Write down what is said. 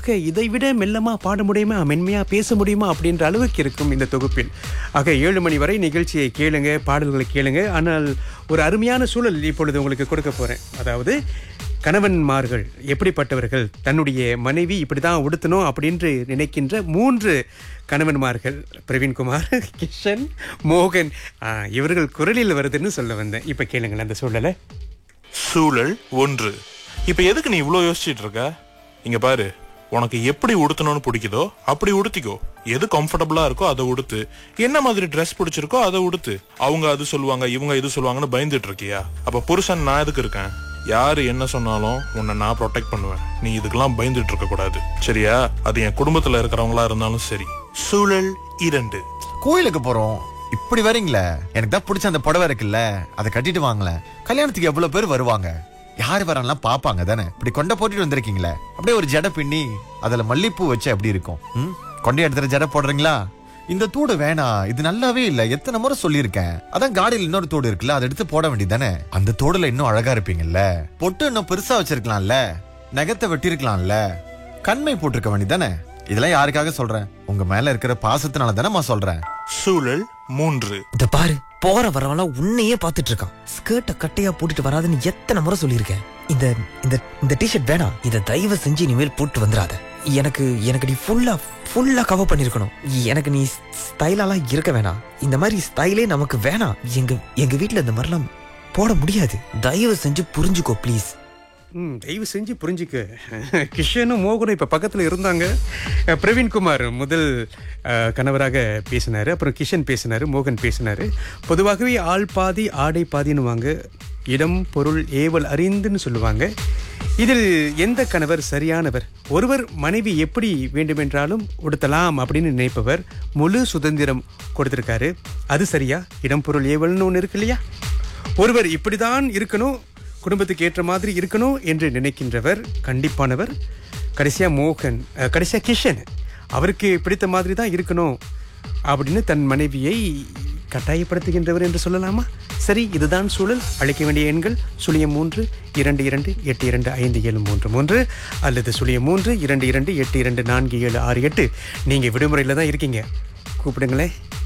முழுக்க இதை விட மெல்லமா பாட முடியுமா மென்மையா பேச முடியுமா அப்படின்ற அளவுக்கு இருக்கும் இந்த தொகுப்பில் ஆக ஏழு மணி வரை நிகழ்ச்சியை கேளுங்க பாடல்களை கேளுங்க ஆனால் ஒரு அருமையான சூழல் இப்பொழுது உங்களுக்கு கொடுக்க போறேன் அதாவது கணவன்மார்கள் எப்படிப்பட்டவர்கள் தன்னுடைய மனைவி இப்படிதான் உடுத்தணும் அப்படின்று நினைக்கின்ற மூன்று கணவன்மார்கள் பிரவீன்குமார் கிஷன் மோகன் ஆ, இவர்கள் குரலில் வருதுன்னு சொல்ல வந்தேன் இப்ப கேளுங்களேன் அந்த சூழலை சூழல் ஒன்று இப்ப எதுக்கு நீ இவ்ளோ யோசிச்சிட்டு இருக்க இங்க பாரு உனக்கு எப்படி உடுத்தணும்னு பிடிக்குதோ அப்படி உடுத்திக்கோ எது கம்ஃபர்டபுளா இருக்கோ அதை உடுத்து என்ன மாதிரி Dress பிடிச்சிருக்கோ அதை உடுத்து அவங்க அது சொல்லுவாங்க இவங்க இது சொல்லுவாங்கன்னு பயந்துட்டு இருக்கியா அப்ப புருஷன் நான் எதுக்கு இருக்கேன் யாரு என்ன சொன்னாலும் உன்னை நான் ப்ரொடெக்ட் பண்ணுவேன் நீ இதுக்கெல்லாம் பயந்துட்டு இருக்க கூடாது சரியா அது என் குடும்பத்துல இருக்கிறவங்களா இருந்தாலும் சரி சூழல் இரண்டு கோயிலுக்கு போறோம் இப்படி வரீங்களே எனக்கு தான் பிடிச்ச அந்த புடவை இருக்குல்ல அதை கட்டிட்டு வாங்களேன் கல்யாணத்துக்கு எவ்வளவு பேர் வருவாங்க யார் வரான்லாம் பாப்பாங்க தானே இப்படி கொண்டை போட்டுட்டு வந்திருக்கீங்களே அப்படியே ஒரு ஜடை பின்னி அதுல மல்லிப்பூ வச்சு எப்படி இருக்கும் ம்? கொண்டை எடுத்துற ஜடை போடுறீங்களா இந்த தூடு வேணாம் இது நல்லாவே இல்ல எத்தனை முறை சொல்லியிருக்கேன் அதான் காடியில் இன்னொரு தோடு இருக்குல்ல அதை எடுத்து போட வேண்டியதானே அந்த தோடுல இன்னும் அழகா இருப்பீங்கல்ல பொட்டு இன்னும் பெருசா வச்சிருக்கலாம்ல நகத்தை வெட்டியிருக்கலாம்ல கண்மை போட்டிருக்க வேண்டியதானே இதெல்லாம் யாருக்காக சொல்றேன் உங்க மேல இருக்கிற பாசத்தினால தானே சொல்றேன் சூழல் மூன்று இந்த பாரு போற வரவெல்லாம் உன்னையே பார்த்துட்டு இருக்கான் ஸ்கர்ட்டை கட்டையா போட்டுட்டு வராதுன்னு எத்தனை முறை சொல்லியிருக்கேன் இந்த இந்த இந்த டிஷர்ட் வேணாம் இதை தயவு செஞ்சு இனிமேல் போட்டு வந்துடாத எனக்கு எனக்கு நீ ஃபுல்லா ஃபுல்லா கவர் பண்ணிருக்கணும் எனக்கு நீ ஸ்டைலாலாம் இருக்க வேணாம் இந்த மாதிரி ஸ்டைலே நமக்கு வேணாம் எங்க எங்க வீட்ல இந்த மாதிரிலாம் போட முடியாது தயவு செஞ்சு புரிஞ்சுக்கோ ப்ளீஸ் ம் தயவு செஞ்சு புரிஞ்சுக்க கிஷனும் மோகனும் இப்போ பக்கத்தில் இருந்தாங்க அஹ், பிரவீன்குமார் முதல் அஹ், கணவராக பேசினார் அப்புறம் கிஷன் பேசினார் மோகன் பேசினார் பொதுவாகவே ஆள் பாதி ஆடை பாதின்னுவாங்க இடம் பொருள் ஏவல் அறிந்துன்னு சொல்லுவாங்க இதில் எந்த கணவர் சரியானவர் ஒருவர் மனைவி எப்படி வேண்டுமென்றாலும் உடுத்தலாம் அப்படின்னு நினைப்பவர் முழு சுதந்திரம் கொடுத்திருக்காரு அது சரியா இடம் பொருள் ஏவல்னு ஒன்று இருக்கு இல்லையா ஒருவர் இப்படிதான் இருக்கணும் குடும்பத்துக்கு ஏற்ற மாதிரி இருக்கணும் என்று நினைக்கின்றவர் கண்டிப்பானவர் கடைசியா மோகன் அஹ், கடைசியா கிஷன் அவருக்கு பிடித்த மாதிரி தான் இருக்கணும் அப்படின்னு தன் மனைவியை கட்டாயப்படுத்துகின்றவர் என்று சொல்லலாமா சரி இதுதான் சூழல் அழைக்க வேண்டிய எண்கள் சுழியம் மூன்று இரண்டு இரண்டு எட்டு இரண்டு ஐந்து ஏழு மூன்று மூன்று அல்லது சுழியம் மூன்று இரண்டு இரண்டு எட்டு இரண்டு நான்கு ஏழு ஆறு எட்டு நீங்கள் விடுமுறையில் தான் இருக்கீங்க கூப்பிடுங்களேன்